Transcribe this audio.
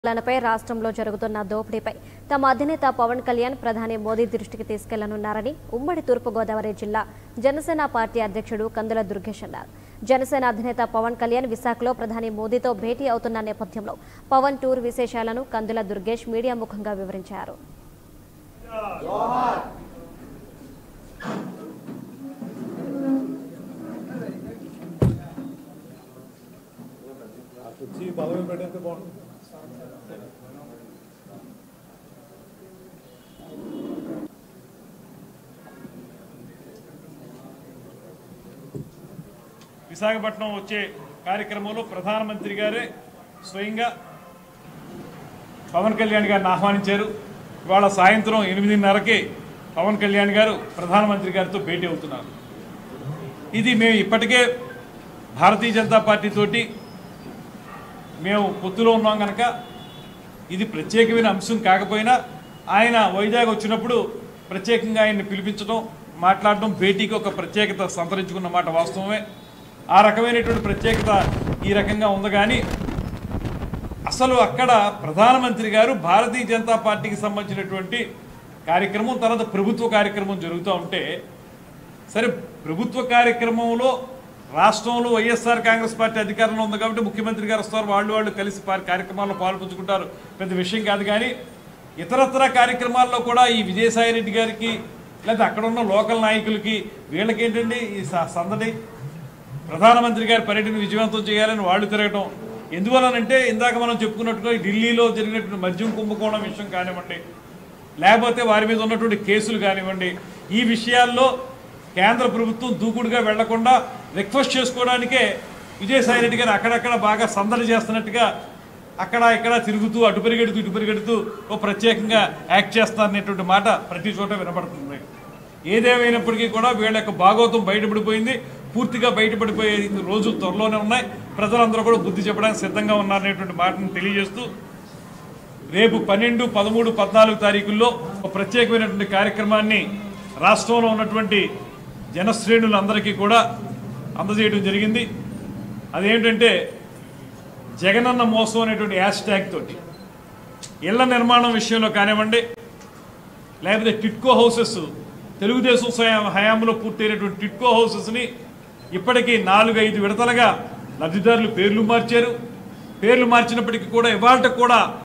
పాలనపై రాష్ట్రంలో జరుగుతున్న దోపిడీపై తమ అధినేత పవన్ కళ్యాణ్ ప్రధాని మోదీ దృష్టికి తీసుకెళ్లనున్నారని ఉమ్మడి తూర్పుగోదావరి జిల్లా జనసేన పార్టీ అధ్యక్షుడు కందుల దుర్గేష్ అన్నారు జనసేన అధినేత పవన్ కళ్యాణ్ విశాఖలో ప్రధాని మోదీతో భేటీ అవుతున్న నేపథ్యంలో పవన్ టూర్ విశేషాలను కందుల దుర్గేష్ మీడియా ముఖంగా వివరించారు కుర్చీ పదవి పెట్టేస్తే బాగుంటుంది విశాఖపట్నం వచ్చే కార్యక్రమంలో ప్రధానమంత్రి గారే స్వయంగా పవన్ కళ్యాణ్ గారిని ఆహ్వానించారు ఇవాళ సాయంత్రం ఎనిమిదిన్నరకి పవన్ కళ్యాణ్ గారు ప్రధానమంత్రి గారితో భేటీ అవుతున్నారు ఇది మేము ఇప్పటికే భారతీయ జనతా పార్టీ తోటి మేము పొత్తులో ఉన్నాం కనుక ఇది ప్రత్యేకమైన అంశం కాకపోయినా ఆయన వైజాగ్ వచ్చినప్పుడు ప్రత్యేకంగా ఆయన్ని పిలిపించడం మాట్లాడడం భేటీకి ఒక ప్రత్యేకత సంతరించుకున్న మాట వాస్తవమే ఆ రకమైనటువంటి ప్రత్యేకత ఈ రకంగా ఉంది కానీ అసలు అక్కడ ప్రధానమంత్రి గారు భారతీయ జనతా పార్టీకి సంబంధించినటువంటి కార్యక్రమం తర్వాత ప్రభుత్వ కార్యక్రమం జరుగుతూ ఉంటే సరే ప్రభుత్వ కార్యక్రమంలో రాష్ట్రంలో వైఎస్ఆర్ కాంగ్రెస్ పార్టీ అధికారంలో ఉంది కాబట్టి ముఖ్యమంత్రి గారు వస్తారు వాళ్ళు వాళ్ళు కలిసి పా- కార్యక్రమాల్లో పాల్పంచుకుంటారు పెద్ద విషయం కాదు కానీ ఇతరత్ర కార్యక్రమాల్లో కూడా ఈ విజయసాయి రెడ్డి గారికి లేదా అక్కడ ఉన్న లోకల్ నాయకులకి వీళ్ళకి ఏంటండి ఈ స- సందడి ప్రధానమంత్రి గారి పర్యటన విజయవంతం చేయాలని వాళ్ళు తిరగటం ఎందువలనంటే ఇందాక మనం చెప్పుకున్నట్టుగా ఈ ఢిల్లీలో జరిగినటువంటి మద్యం కుంభకోణం విషయం కానివ్వండి లేకపోతే వారి మీద ఉన్నటువంటి కేసులు కానివ్వండి ఈ విషయాల్లో కేంద్ర ప్రభుత్వం దూకుడుగా వెళ్లకుండా రిక్వెస్ట్ చేసుకోవడానికే విజయసాయి రెడ్డి గారు అక్కడక్కడ బాగా సందడి చేస్తున్నట్టుగా అక్కడ ఇక్కడ తిరుగుతూ అటు పరిగెడుతూ ఇటు పరిగెడుతూ ఓ ప్రత్యేకంగా యాక్ట్ చేస్తారనేటువంటి మాట ప్రతి చోట వినపడుతుంది ఏదేమైనప్పటికీ కూడా వీళ్ళ యొక్క భాగోతం బయటపడిపోయింది పూర్తిగా బయటపడిపోయే రోజులు త్వరలోనే ఉన్నాయి ప్రజలందరూ కూడా బుద్ధి చెప్పడానికి సిద్ధంగా ఉన్నారనేటువంటి మాటను తెలియజేస్తూ రేపు పన్నెండు పదమూడు పద్నాలుగు తారీఖుల్లో ఒక ప్రత్యేకమైనటువంటి కార్యక్రమాన్ని రాష్ట్రంలో ఉన్నటువంటి జనశ్రేణులందరికీ కూడా అందజేయడం జరిగింది అదేంటంటే జగనన్న మోసం అనేటువంటి హ్యాష్ ట్యాగ్ తోటి ఇళ్ల నిర్మాణం విషయంలో కానివ్వండి లేకపోతే టిట్కో హౌసెస్ తెలుగుదేశం సయ- హయాంలో పూర్తయినటువంటి టిట్కో హౌసెస్ని ఇప్పటికీ నాలుగు ఐదు విడతలుగా లబ్ధిదారులు పేర్లు మార్చారు పేర్లు మార్చినప్పటికీ కూడా ఇవాళ కూడా